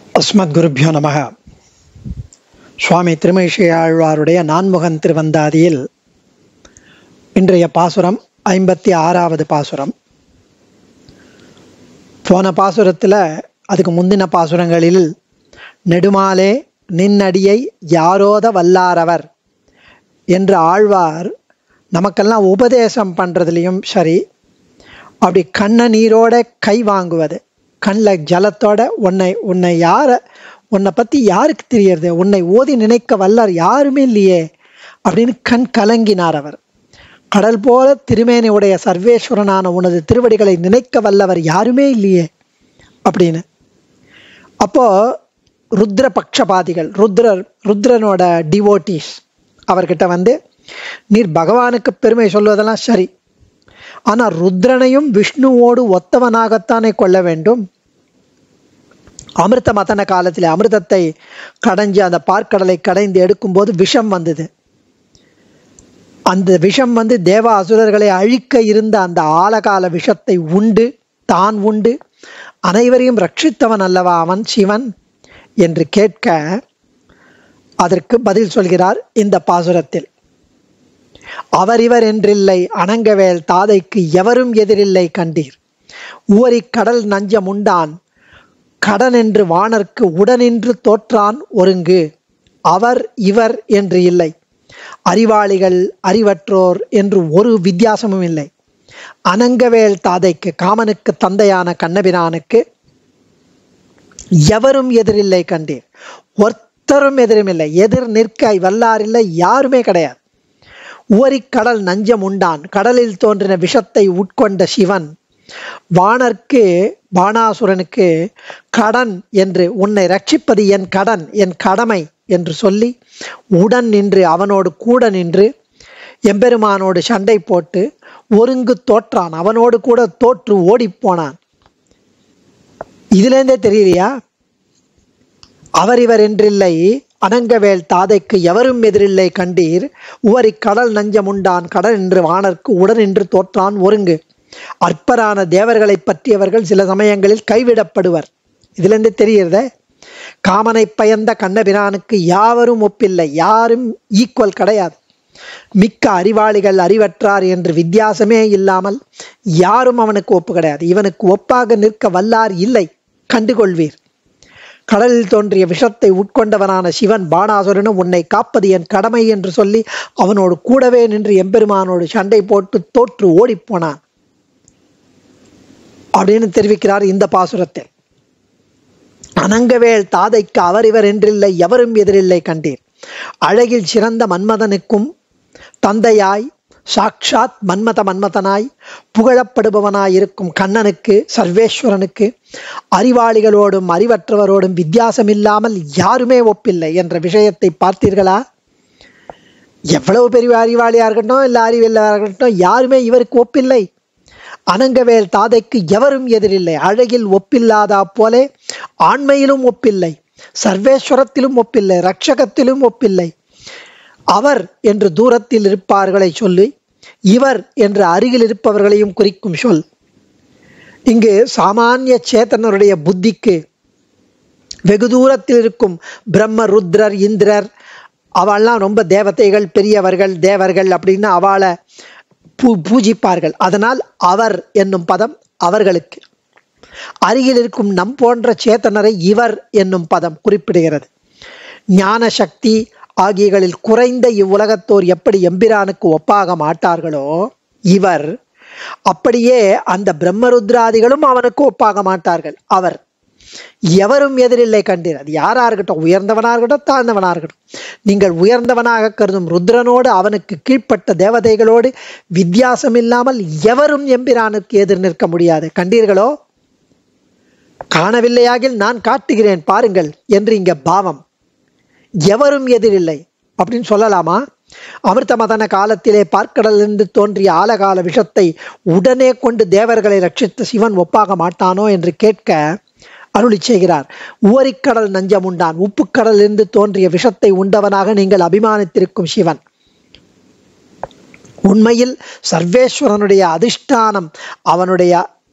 அஸ்மத்குருபியோ நமக சுவாமி திருமழிசை ஆழ்வாருடைய நான்முகன் திருவந்தாதியில் இன்றைய பாசுரம் ஐம்பத்தி ஆறாவது பாசுரம் போன பாசுரத்தில் அதுக்கு முந்தின பாசுரங்களில் நெடுமாலே நின்னடியை யாரோத வல்லாரவர் என்று ஆழ்வார் நமக்கெல்லாம் உபதேசம் பண்ணுறதுலையும் சரி அப்படி கண்ண நீரோட கை வாங்குவது கண்ணில் ஜலத்தோட உன்னை உன்னை யார உன்னை பற்றி யாருக்கு தெரியறது உன்னை ஓதி நினைக்க வல்லார் யாருமே இல்லையே அப்படின்னு கண் கலங்கினார் அவர் கடல் போல திருமேனி உடைய சர்வேஸ்வரனான உனது திருவடிகளை நினைக்க வல்லவர் யாருமே இல்லையே அப்படின்னு அப்போ ருத்ர பக்ஷபாதிகள் ருத்ரர் ருத்ரனோட டிவோட்டிஸ் அவர்கிட்ட வந்து நீர் பகவானுக்கு பெருமை சொல்வதெல்லாம் சரி ஆனால் ருத்ரனையும் விஷ்ணுவோடு ஒத்தவனாகத்தானே கொள்ள வேண்டும் அமிர்த மதன காலத்தில் அமிர்தத்தை கடைஞ்சு அந்த பார்க்கடலை கடைந்து எடுக்கும்போது விஷம் வந்தது அந்த விஷம் வந்து தேவ அசுரர்களை அழிக்க இருந்த அந்த ஆலகால விஷத்தை உண்டு தான் உண்டு அனைவரையும் ரட்சித்தவன் அல்லவா அவன் சிவன் என்று கேட்க அதற்கு பதில் சொல்கிறார் இந்த பாசுரத்தில் அவர் இவர் என்றில்லை அணங்கவேல் தாதைக்கு எவரும் எதிரில்லை கண்டீர் உவரி கடல் நஞ்சம் உண்டான் கடன் என்று வானர்க்கு உடனின்று தோற்றான் ஒருங்கு அவர் இவர் என்று இல்லை அறிவாளிகள் அறிவற்றோர் என்று ஒரு வித்தியாசமும் இல்லை அனங்கவேல் தாதைக்கு காமனுக்கு தந்தையான கண்ணபிரானுக்கு எவரும் எதிரில்லை கண்டீர் ஒருத்தரும் எதிரும் இல்லை எதிர் நிற்க வல்லார் இல்லை யாருமே கிடையாது உவரி கடல் நஞ்சம் உண்டான் கடலில் தோன்றின விஷத்தை உட்கொண்ட சிவன் வானர்க்கு பானாசுரனுக்கு கடன் என்று உன்னை ரட்சிப்பது என் கடன் என் கடமை என்று சொல்லி உடன் நின்று அவனோடு கூட நின்று எம்பெருமானோடு சண்டை போட்டு ஒருங்கு தோற்றான் அவனோடு கூட தோற்று ஓடிப்போனான் இதுலேருந்தே தெரியலையா அவர் இவர் என்றில்லை அனங்கவேல் தாதைக்கு எவரும் எதிரில்லை கண்டீர் உவரி கடல் நஞ்சமுண்டான் கடல் என்று வானர்க்கு உடன் என்று தோற்றான் ஒருங்கு அற்பரான தேவர்களை பற்றியவர்கள் சில சமயங்களில் கைவிடப்படுவர் இதுல இருந்து தெரிகிறத காமனை பயந்த கண்ணபிரானுக்கு யாவரும் ஒப்பில்லை யாரும் ஈக்குவல் கிடையாது மிக்க அறிவாளிகள் அறிவற்றார் என்று வித்தியாசமே இல்லாமல் யாரும் அவனுக்கு ஒப்பு கிடையாது இவனுக்கு ஒப்பாக நிற்க வல்லார் இல்லை கண்டுகொள்வீர் கடலில் தோன்றிய விஷத்தை உட்கொண்டவனான சிவன் பானாசுரனும் உன்னை காப்பது என் கடமை என்று சொல்லி அவனோடு கூடவே நின்று எம்பெருமானோடு சண்டை போட்டு தோற்று ஓடிப்போனான் அப்படின்னு தெரிவிக்கிறார் இந்த பாசுரத்தில் அனங்கவேல் தாதைக்கு அவர் இவர் என்றில்லை எவரும் எதிரில்லை கண்டீர் அழகில் சிறந்த மன்மதனுக்கும் தந்தையாய் சாக்ஷாத் மன்மத மன்மதனாய் புகழப்படுபவனாய் இருக்கும் கண்ணனுக்கு சர்வேஸ்வரனுக்கு அறிவாளிகளோடும் அறிவற்றவரோடும் வித்தியாசமில்லாமல் யாருமே ஒப்பில்லை என்ற விஷயத்தை பார்த்தீர்களா எவ்வளவு பெரிய அறிவாளியா இருக்கட்டும் இல்லை அறிவில்லாத இருக்கட்டும் யாருமே இவருக்கு ஒப்பில்லை அனங்கவேல் தாதைக்கு எவரும் எதிரில்லை அழகில் ஒப்பில்லாதா போலே ஆண்மையிலும் ஒப்பில்லை சர்வேஸ்வரத்திலும் ஒப்பில்லை ரட்சகத்திலும் ஒப்பில்லை அவர் என்று தூரத்தில் இருப்பார்களை சொல்லி இவர் என்று அருகில் இருப்பவர்களையும் குறிக்கும் சொல் இங்கு சாமானிய சேத்தனருடைய புத்திக்கு வெகு தூரத்தில் இருக்கும் பிரம்ம ருத்ரர் இந்திரர் அவள்லாம் ரொம்ப தேவதைகள் பெரியவர்கள் தேவர்கள் அப்படின்னு அவளை பூ பூஜிப்பார்கள் அதனால் அவர் என்னும் பதம் அவர்களுக்கு அருகில் இருக்கும் நம் போன்ற சேத்தனரை இவர் என்னும் பதம் குறிப்பிடுகிறது ஞான சக்தி ஆகியகளில் குறைந்த இவ்வுலகத்தோர் எப்படி எம்பிரானுக்கு ஒப்பாக மாட்டார்களோ இவர் அப்படியே அந்த பிரம்மருத்ராதிகளும் அவனுக்கு ஒப்பாக மாட்டார்கள் அவர் எவரும் எதிரில்லை கண்டீர் அது யாரா இருக்கட்டும் உயர்ந்தவனா இருக்கட்டும் தாழ்ந்தவனா இருக்கட்டும் நீங்கள் உயர்ந்தவனாக கருதும் ருத்ரனோடு அவனுக்கு கீழ்ப்பட்ட தேவதைகளோடு வித்தியாசம் இல்லாமல் எவரும் எம்பிரானுக்கு எதிர் நிற்க முடியாது கண்டீர்களோ காணவில்லையாகில் நான் காட்டுகிறேன் பாருங்கள் என்று இங்க பாவம் எவரும் எதிரில்லை அப்படின்னு சொல்லலாமா அமிர்த மதன காலத்திலே பார்க்கடலிருந்து தோன்றிய ஆலகால விஷத்தை உடனே கொண்டு தேவர்களை ரட்சித்த சிவன் ஒப்பாக மாட்டானோ என்று கேட்க அருளி செய்கிறார் உவரிக்கடல் நஞ்சம் உண்டான் உப்புக்கடலிருந்து தோன்றிய விஷத்தை உண்டவனாக நீங்கள் அபிமானித்திருக்கும் சிவன் உண்மையில் சர்வேஸ்வரனுடைய அதிஷ்டானம் அவனுடைய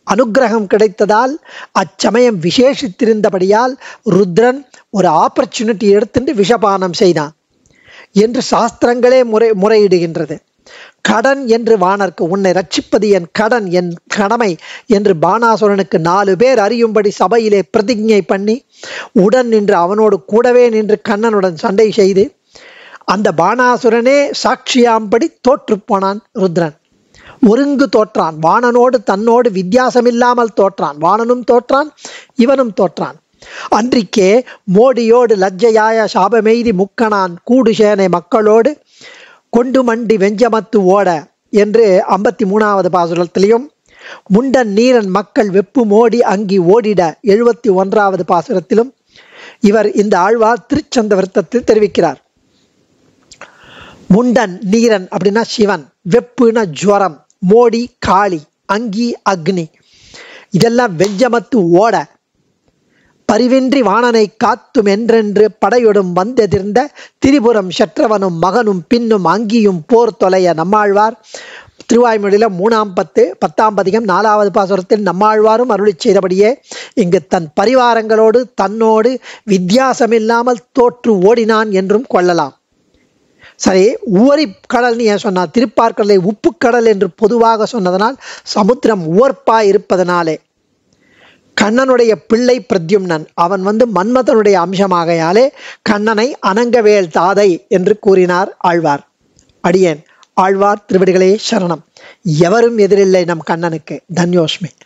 அனுக்கிரகம் கிடைத்ததால் அச்சமயம் விசேஷித்திருந்தபடியால் ருத்ரன் ஒரு ஆப்பர்ச்சுனிட்டி எடுத்துட்டு விஷபானம் செய்தான் என்று சாஸ்திரங்களே முறை முறையிடுகின்றது கடன் என்று வானர்க்கு உன்னை ரட்சிப்பது என் கடன் என் கடமை என்று பானாசுரனுக்கு நாலு பேர் அறியும்படி சபையிலே பிரதிஜை பண்ணி உடன் நின்று அவனோடு கூடவே நின்று கண்ணனுடன் சண்டை செய்து அந்த பானாசுரனே சாட்சியாம்படி தோற்று போனான் ருத்ரன் ஒருங்கு தோற்றான் வாணனோடு தன்னோடு வித்தியாசமில்லாமல் தோற்றான் வாணனும் தோற்றான் இவனும் தோற்றான் அன்றிக்கே மோடியோடு லஜ்ஜையாய சாபமெய்தி முக்கனான் கூடு சேனை மக்களோடு கொண்டு மண்டி வெஞ்சமத்து ஓட என்று ஐம்பத்தி மூணாவது பாசுரத்திலையும் முண்டன் நீரன் மக்கள் வெப்பு மோடி அங்கி ஓடிட எழுபத்தி ஒன்றாவது பாசுரத்திலும் இவர் இந்த ஆழ்வார் திருச்சந்த விருத்தத்தில் தெரிவிக்கிறார் முண்டன் நீரன் அப்படின்னா சிவன் வெப்புனா ஜுவரம் மோடி காளி அங்கி அக்னி இதெல்லாம் வெஞ்சமத்து ஓட பரிவின்றி வாணனை காத்தும் என்றென்று படையொடும் வந்தெதிர்ந்த திரிபுரம் சற்றவனும் மகனும் பின்னும் அங்கியும் போர் தொலைய நம்மாழ்வார் திருவாய்மொழியில மூணாம் பத்து பத்தாம் பதிகம் நாலாவது பாசுரத்தில் நம்மாழ்வாரும் அருளி செய்தபடியே இங்கு தன் பரிவாரங்களோடு தன்னோடு வித்தியாசமில்லாமல் தோற்று ஓடினான் என்றும் கொள்ளலாம் சரி உவரி கடல்னு ஏன் சொன்னார் திருப்பார்கடலை உப்பு கடல் என்று பொதுவாக சொன்னதனால் சமுத்திரம் உவர்ப்பா இருப்பதனாலே கண்ணனுடைய பிள்ளை பிரத்யும்னன் அவன் வந்து மன்மதனுடைய அம்சமாகையாலே கண்ணனை அனங்கவேல் தாதை என்று கூறினார் ஆழ்வார் அடியேன் ஆழ்வார் திருவடிகளே சரணம் எவரும் எதிரில்லை நம் கண்ணனுக்கு தன்யோஸ்மி